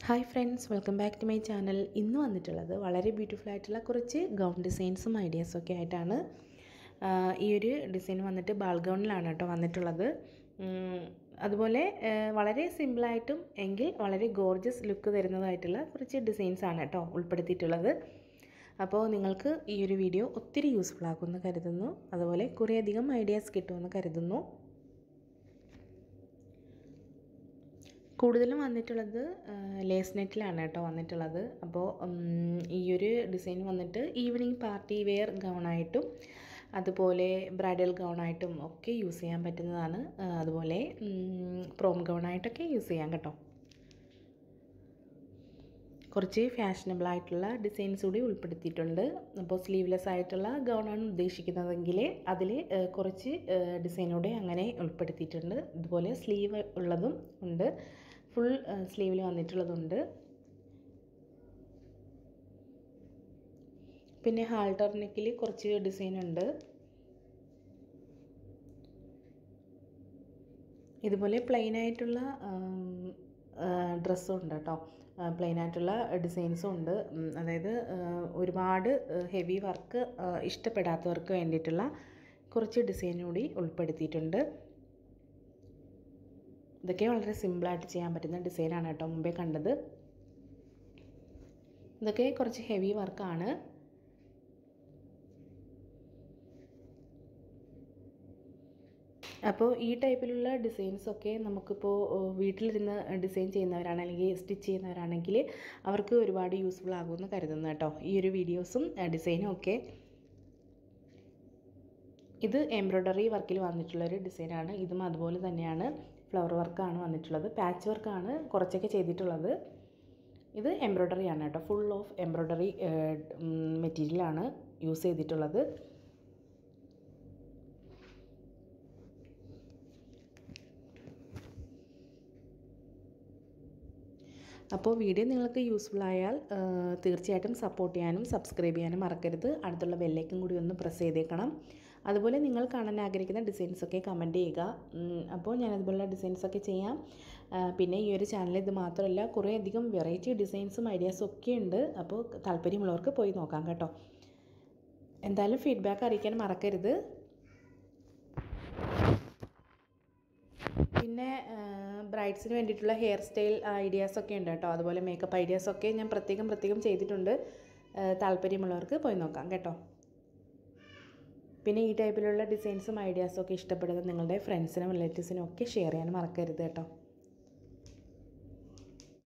hi friends welcome back to my channel ഇന്ന് വന്നിട്ടുള്ളത് വളരെ ബ്യൂട്ടിഫുൾ ആയിട്ടുള്ള കുറച്ച് ഗൗൺ ഡിസൈൻസും ഐഡിയാസും ഒക്കെ ആയിട്ടാണ് ആ, ഈ ഒരു ഡിസൈൻ വന്നിട്ട് ബാൾ ഗൗണിലാണ് കേട്ടോ വന്നിട്ടുള്ളത് ഉം, അതുപോലെ ആ, വളരെ സിമ്പിളായിട്ടും എങ്കിൽ വളരെ ഗോർജസ് ലുക്ക് തരുന്നതായിട്ടുള്ള കുറച്ച് ഡിസൈൻസ് ആണ് കേട്ടോ ഉൾപ്പെടുത്തിയിട്ടുള്ളത് അപ്പോൾ നിങ്ങൾക്ക് ഈ ഒരു വീഡിയോ ഒത്തിരി യൂസ്ഫുൾ ആക്കുമെന്ന് കരുതുന്നു അതുപോലെ കുറേയധികം ഐഡിയാസ് കിട്ടുമെന്ന് കരുതുന്നു കൂടുതലും വന്നിട്ടുള്ളത് ലേസ് നെറ്റിലാണ് കേട്ടോ വന്നിട്ടുള്ളത് അപ്പോൾ ഉം, ഈ ഒരു ഡിസൈൻ വന്നിട്ട് ഈവനിങ് പാർട്ടി വെയർ ഗൗണായിട്ടും അതുപോലെ ബ്രൈഡൽ ഗൗണായിട്ടും ഒക്കെ യൂസ് ചെയ്യാൻ പറ്റുന്നതാണ് ആ, അതുപോലെ പ്രോം ഗൗണായിട്ടൊക്കെ യൂസ് ചെയ്യാം കേട്ടോ കുറച്ച് ഫാഷനബിൾ ആയിട്ടുള്ള ഡിസൈൻസ് കൂടി ഉൾപ്പെടുത്തിയിട്ടുണ്ട് അപ്പോൾ സ്ലീവ്ലെസ് ആയിട്ടുള്ള ഗൗണാണ് ഉദ്ദേശിക്കുന്നതെങ്കിൽ അതിൽ കുറച്ച് ഡിസൈൻ കൂടെ അങ്ങനെ ഉൾപ്പെടുത്തിയിട്ടുണ്ട് ഇതുപോലെ സ്ലീവ് ഉള്ളതും ഉണ്ട് ഫുൾ സ്ലീവിൽ വന്നിട്ടുള്ളതുണ്ട് പിന്നെ ഹാൾട്ടർ നെക്കിൽ കുറച്ച് ഡിസൈൻ ഉണ്ട് ഇതുപോലെ പ്ലെയിൻ ആയിട്ടുള്ള ഡ്രസ്സും ഉണ്ട് കേട്ടോ പ്ലെയിൻ ആയിട്ടുള്ള ഡിസൈൻസും ഉണ്ട് ഉം, അതായത് ആ, ഒരുപാട് ഹെവി വർക്ക് ഇഷ്ടപ്പെടാത്തവർക്ക് വേണ്ടിയിട്ടുള്ള കുറച്ച് ഡിസൈൻ കൂടി ഉൾപ്പെടുത്തിയിട്ടുണ്ട് ഇതൊക്കെ വളരെ സിമ്പിളായിട്ട് ചെയ്യാൻ പറ്റുന്ന ഡിസൈനാണ് കേട്ടോ മുമ്പേ കണ്ടത് ഇതൊക്കെ കുറച്ച് ഹെവി വർക്കാണ് അപ്പോൾ ഈ ടൈപ്പിലുള്ള ഡിസൈൻസൊക്കെ നമുക്കിപ്പോൾ വീട്ടിലിരുന്ന് ഡിസൈൻ ചെയ്യുന്നവരാണ് അല്ലെങ്കിൽ സ്റ്റിച്ച് ചെയ്യുന്നവരാണെങ്കിൽ അവർക്ക് ഒരുപാട് യൂസ്ഫുൾ ആകുമെന്ന് കരുതുന്നു കേട്ടോ ഈ ഒരു വീഡിയോസും ഡിസൈനും ഒക്കെ ഇത് എംബ്രോയ്ഡറി വർക്കിൽ വന്നിട്ടുള്ളൊരു ഡിസൈനാണ് ഇതും അതുപോലെ തന്നെയാണ് ഫ്ലവർ വർക്കാണ് വന്നിട്ടുള്ളത് പാച്ച് വർക്കാണ് കുറച്ചൊക്കെ ചെയ്തിട്ടുള്ളത് ഇത് എംബ്രോയ്ഡറി ആണ് കേട്ടോ ഫുൾ ഓഫ് എംബ്രോയ്ഡറി മെറ്റീരിയലാണ് യൂസ് ചെയ്തിട്ടുള്ളത് അപ്പോൾ വീഡിയോ നിങ്ങൾക്ക് യൂസ്ഫുൾ ആയാൽ ആ, തീർച്ചയായിട്ടും സപ്പോർട്ട് ചെയ്യാനും സബ്സ്ക്രൈബ് ചെയ്യാനും മറക്കരുത് അടുത്തുള്ള ബെല്ലേക്കും കൂടി ഒന്ന് പ്രസ് ചെയ്തേക്കണം അതുപോലെ നിങ്ങൾ കാണാൻ ആഗ്രഹിക്കുന്ന ഡിസൈൻസൊക്കെ കമൻറ്റ് ചെയ്യുക ഉം, അപ്പോൾ ഞാൻ അതുപോലുള്ള ഡിസൈൻസൊക്കെ ചെയ്യാം ആ, പിന്നെ ഈ ഒരു ചാനൽ ഇത് മാത്രമല്ല കുറേ അധികം വെറൈറ്റി ഡിസൈൻസും ഐഡിയാസും ഒക്കെ ഉണ്ട് അപ്പോൾ താല്പര്യമുള്ളവർക്ക് പോയി നോക്കാം കേട്ടോ എന്തായാലും ഫീഡ്ബാക്ക് അറിയിക്കാൻ മറക്കരുത് പിന്നെ ബ്രൈഡ്സിന് വേണ്ടിയിട്ടുള്ള ഹെയർ സ്റ്റൈൽ ഐഡിയാസ് ഒക്കെ ഉണ്ട് കേട്ടോ അതുപോലെ മേക്കപ്പ് ഐഡിയാസ് ഒക്കെ ഞാൻ പ്രത്യേകം പ്രത്യേകം ചെയ്തിട്ടുണ്ട് ആ, താല്പര്യമുള്ളവർക്ക് പോയി നോക്കാം കേട്ടോ പിന്നെ ഈ ടൈപ്പിലുള്ള ഡിസൈൻസും ഐഡിയാസും ഒക്കെ ഇഷ്ടപ്പെടുന്നത് നിങ്ങളുടെ ഫ്രണ്ട്സിനും റിലേറ്റീവ്സിനും ഒക്കെ ഷെയർ ചെയ്യാൻ മറക്കരുത് കേട്ടോ